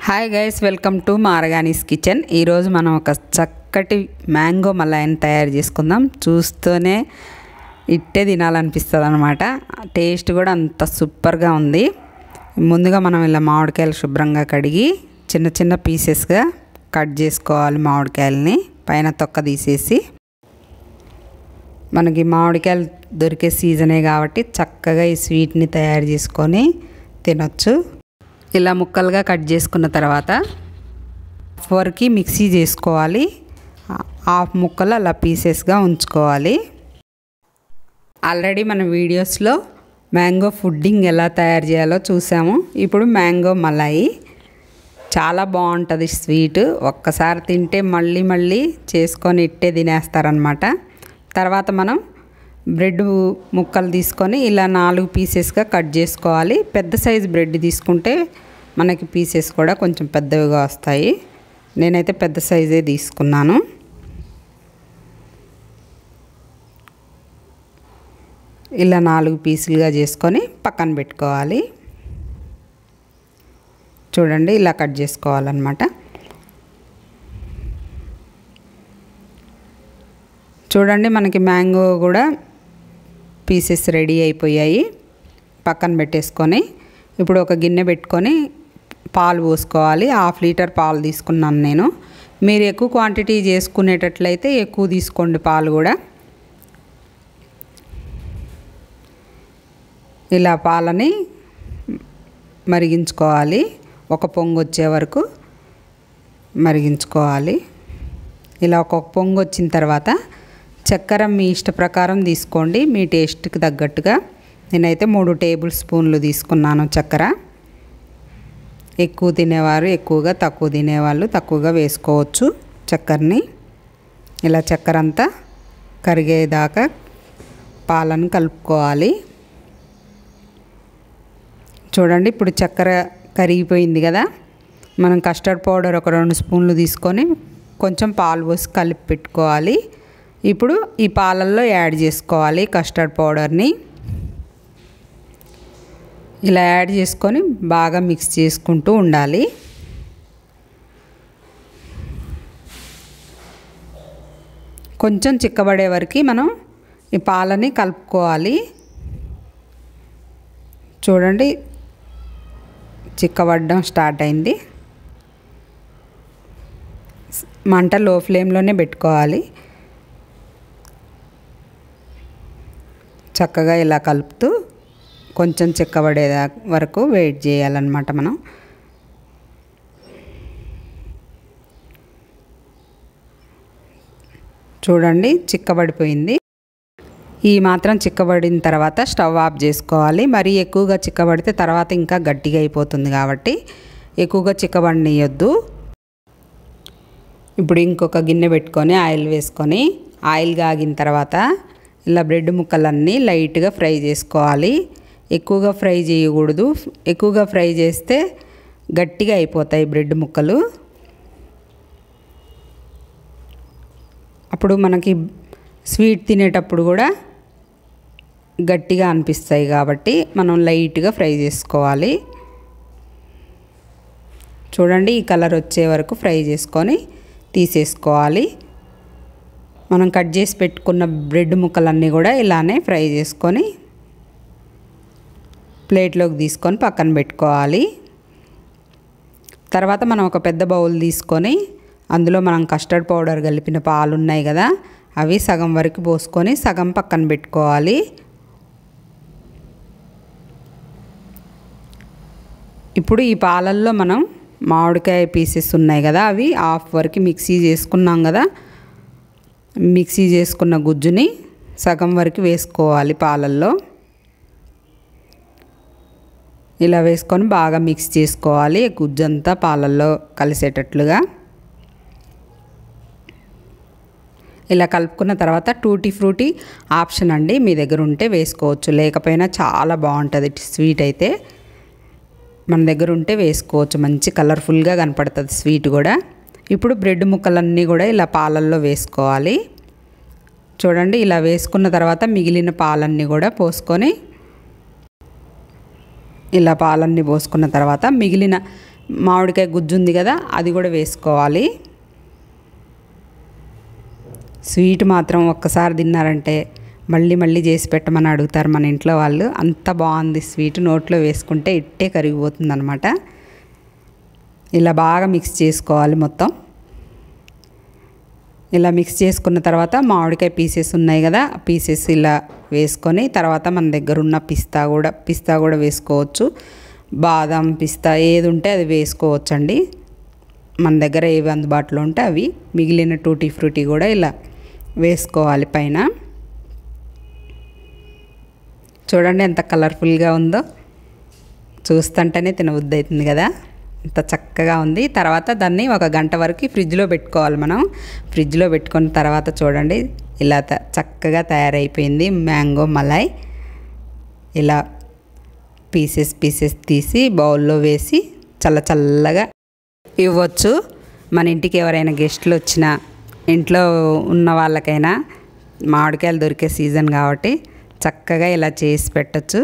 hi guys welcome to మారగానీస్ kitchen ఈరోజు మనం ఒక చక్కటి మ్యాంగో మలాయిని తయారు చేసుకుందాం చూస్తూనే ఇట్టే తినాలనిపిస్తుంది అనమాట టేస్ట్ కూడా అంత సూపర్గా ఉంది ముందుగా మనం ఇలా మామిడికాయలు శుభ్రంగా కడిగి చిన్న చిన్న పీసెస్గా కట్ చేసుకోవాలి మామిడికాయలని పైన తొక్క తీసేసి మనకి మామిడికాయలు దొరికే సీజనే కాబట్టి చక్కగా ఈ స్వీట్ని తయారు చేసుకొని తినొచ్చు ఇలా ముక్కలుగా కట్ చేసుకున్న తర్వాత వరకు మిక్సీ చేసుకోవాలి హాఫ్ ముక్కలు అలా పీసెస్గా ఉంచుకోవాలి ఆల్రెడీ మన వీడియోస్లో మ్యాంగో ఫుడ్డింగ్ ఎలా తయారు చేయాలో చూసాము ఇప్పుడు మ్యాంగో మలాయి చాలా బాగుంటుంది స్వీట్ ఒక్కసారి తింటే మళ్ళీ మళ్ళీ చేసుకొని ఇట్టే తినేస్తారనమాట తర్వాత మనం బ్రెడ్ ముక్కలు తీసుకొని ఇలా నాలుగు పీసెస్గా కట్ చేసుకోవాలి పెద్ద సైజు బ్రెడ్ తీసుకుంటే మనకి పీసెస్ కూడా కొంచెం పెద్దవిగా వస్తాయి నేనైతే పెద్ద సైజే తీసుకున్నాను ఇలా నాలుగు పీసులుగా చేసుకొని పక్కన పెట్టుకోవాలి చూడండి ఇలా కట్ చేసుకోవాలన్నమాట చూడండి మనకి మ్యాంగో కూడా పీసెస్ రెడీ అయిపోయాయి పక్కన పెట్టేసుకొని ఇప్పుడు ఒక గిన్నె పెట్టుకొని పాలు పోసుకోవాలి హాఫ్ లీటర్ పాలు తీసుకున్నాను నేను మీరు ఎక్కువ క్వాంటిటీ చేసుకునేటట్లయితే ఎక్కువ తీసుకోండి పాలు కూడా ఇలా పాలని మరిగించుకోవాలి ఒక పొంగు వచ్చే వరకు మరిగించుకోవాలి ఇలా ఒక పొంగు వచ్చిన తర్వాత చక్కెర మీ ఇష్ట ప్రకారం తీసుకోండి మీ టేస్ట్కి తగ్గట్టుగా నేనైతే మూడు టేబుల్ స్పూన్లు తీసుకున్నాను చక్కెర ఎక్కువ తినేవారు ఎక్కువగా తక్కువ తినేవాళ్ళు తక్కువగా వేసుకోవచ్చు చక్కెరని ఇలా చక్కెర అంతా కరిగేదాకా పాలను కలుపుకోవాలి చూడండి ఇప్పుడు చక్కెర కరిగిపోయింది కదా మనం కస్టర్డ్ పౌడర్ ఒక రెండు స్పూన్లు తీసుకొని కొంచెం పాలు పోసి కలిపి పెట్టుకోవాలి ఇప్పుడు ఈ పాలల్లో యాడ్ చేసుకోవాలి కస్టర్డ్ పౌడర్ని ఇలా యాడ్ చేసుకొని బాగా మిక్స్ చేసుకుంటూ ఉండాలి కొంచెం చిక్కబడే వరకు మనం ఈ పాలని కలుపుకోవాలి చూడండి చిక్కబడడం స్టార్ట్ అయింది మంట లో ఫ్లేమ్లోనే పెట్టుకోవాలి చక్కగా ఇలా కలుపుతూ కొంచెం చిక్కబడే వరకు వెయిట్ చేయాలన్నమాట మనం చూడండి చిక్కబడిపోయింది ఈ మాత్రం చిక్కబడిన తర్వాత స్టవ్ ఆఫ్ చేసుకోవాలి మరీ ఎక్కువగా చిక్కబడితే తర్వాత ఇంకా గట్టిగా అయిపోతుంది కాబట్టి ఎక్కువగా చిక్కబడినియొద్దు ఇప్పుడు ఇంకొక గిన్నె పెట్టుకొని ఆయిల్ వేసుకొని ఆయిల్ కాగిన తర్వాత ఇలా బ్రెడ్ ముక్కలన్నీ లైట్గా ఫ్రై చేసుకోవాలి ఎక్కువగా ఫ్రై చేయకూడదు ఎక్కువగా ఫ్రై చేస్తే గట్టిగా అయిపోతాయి బ్రెడ్ ముక్కలు అప్పుడు మనకి స్వీట్ తినేటప్పుడు కూడా గట్టిగా అనిపిస్తాయి కాబట్టి మనం లైట్గా ఫ్రై చేసుకోవాలి చూడండి ఈ కలర్ వచ్చే వరకు ఫ్రై చేసుకొని తీసేసుకోవాలి మనం కట్ చేసి పెట్టుకున్న బ్రెడ్ ముక్కలన్నీ కూడా ఇలానే ఫ్రై చేసుకొని ప్లేట్లోకి తీసుకొని పక్కన పెట్టుకోవాలి తర్వాత మనం ఒక పెద్ద బౌల్ తీసుకొని అందులో మనం కస్టర్డ్ పౌడర్ కలిపిన పాలు ఉన్నాయి కదా అవి సగం వరకు పోసుకొని సగం పక్కన పెట్టుకోవాలి ఇప్పుడు ఈ పాలల్లో మనం మామిడికాయ పీసెస్ ఉన్నాయి కదా అవి హాఫ్ వరకు మిక్సీ చేసుకున్నాం కదా మిక్సీ చేసుకున్న గుజ్జుని సగం వరకు వేసుకోవాలి పాలల్లో ఇలా వేసుకొని బాగా మిక్స్ చేసుకోవాలి గుజ్జంతా పాలల్లో కలిసేటట్లుగా ఇలా కలుపుకున్న తర్వాత టూటీ ఫ్రూటీ ఆప్షన్ అండి మీ దగ్గర ఉంటే వేసుకోవచ్చు లేకపోయినా చాలా బాగుంటుంది స్వీట్ అయితే మన దగ్గర ఉంటే వేసుకోవచ్చు మంచి కలర్ఫుల్గా కనపడుతుంది స్వీట్ కూడా ఇప్పుడు బ్రెడ్ ముక్కలన్నీ కూడా ఇలా పాలల్లో వేసుకోవాలి చూడండి ఇలా వేసుకున్న తర్వాత మిగిలిన పాలన్నీ కూడా పోసుకొని ఇలా పాలన్నీ పోసుకున్న తర్వాత మిగిలిన మామిడికాయ గుజ్జు ఉంది కదా అది కూడా వేసుకోవాలి స్వీట్ మాత్రం ఒక్కసారి తిన్నారంటే మళ్ళీ మళ్ళీ చేసి పెట్టమని అడుగుతారు మన ఇంట్లో వాళ్ళు అంత బాగుంది స్వీట్ నోట్లో వేసుకుంటే ఇట్టే కరిగిపోతుంది అనమాట ఇలా బాగా మిక్స్ చేసుకోవాలి మొత్తం ఇలా మిక్స్ చేసుకున్న తర్వాత మామిడికాయ పీసెస్ ఉన్నాయి కదా పీసెస్ ఇలా వేసుకొని తర్వాత మన దగ్గర ఉన్న పిస్తా కూడా పిస్తా కూడా వేసుకోవచ్చు బాదం పిస్తా ఏది ఉంటే అది వేసుకోవచ్చు అండి మన దగ్గర ఏవి అందుబాటులో ఉంటే అవి మిగిలిన టూటీ ఫ్రూటీ కూడా ఇలా వేసుకోవాలి పైన చూడండి ఎంత కలర్ఫుల్గా ఉందో చూస్తుంటేనే తినబుద్ధి అవుతుంది కదా ఇంత చక్కగా ఉంది తర్వాత దాన్ని ఒక గంట వరకు ఫ్రిడ్జ్లో పెట్టుకోవాలి మనం ఫ్రిడ్జ్లో పెట్టుకున్న తర్వాత చూడండి ఇలా త- చక్కగా తయారైపోయింది మ్యాంగో మలాయ్ ఇలా పీసెస్ పీసెస్ తీసి బౌల్లో వేసి చల్ల చల్లగా ఇవ్వచ్చు మన ఇంటికి ఎవరైనా గెస్ట్లు వచ్చినా ఇంట్లో ఉన్న వాళ్ళకైనా మామిడికాయలు దొరికే సీజన్ కాబట్టి చక్కగా ఇలా చేసి పెట్టచ్చు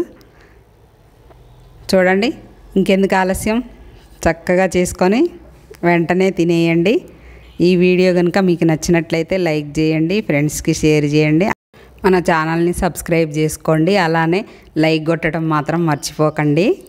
చూడండి ఇంకెందుకు ఆలస్యం చక్కగా చేసుకొని వెంటనే తినేయండి ఈ వీడియో కనుక మీకు నచ్చినట్లయితే లైక్ చేయండి ఫ్రెండ్స్కి షేర్ చేయండి మన ఛానల్ని సబ్స్క్రైబ్ చేసుకోండి అలానే లైక్ కొట్టడం మాత్రం మర్చిపోకండి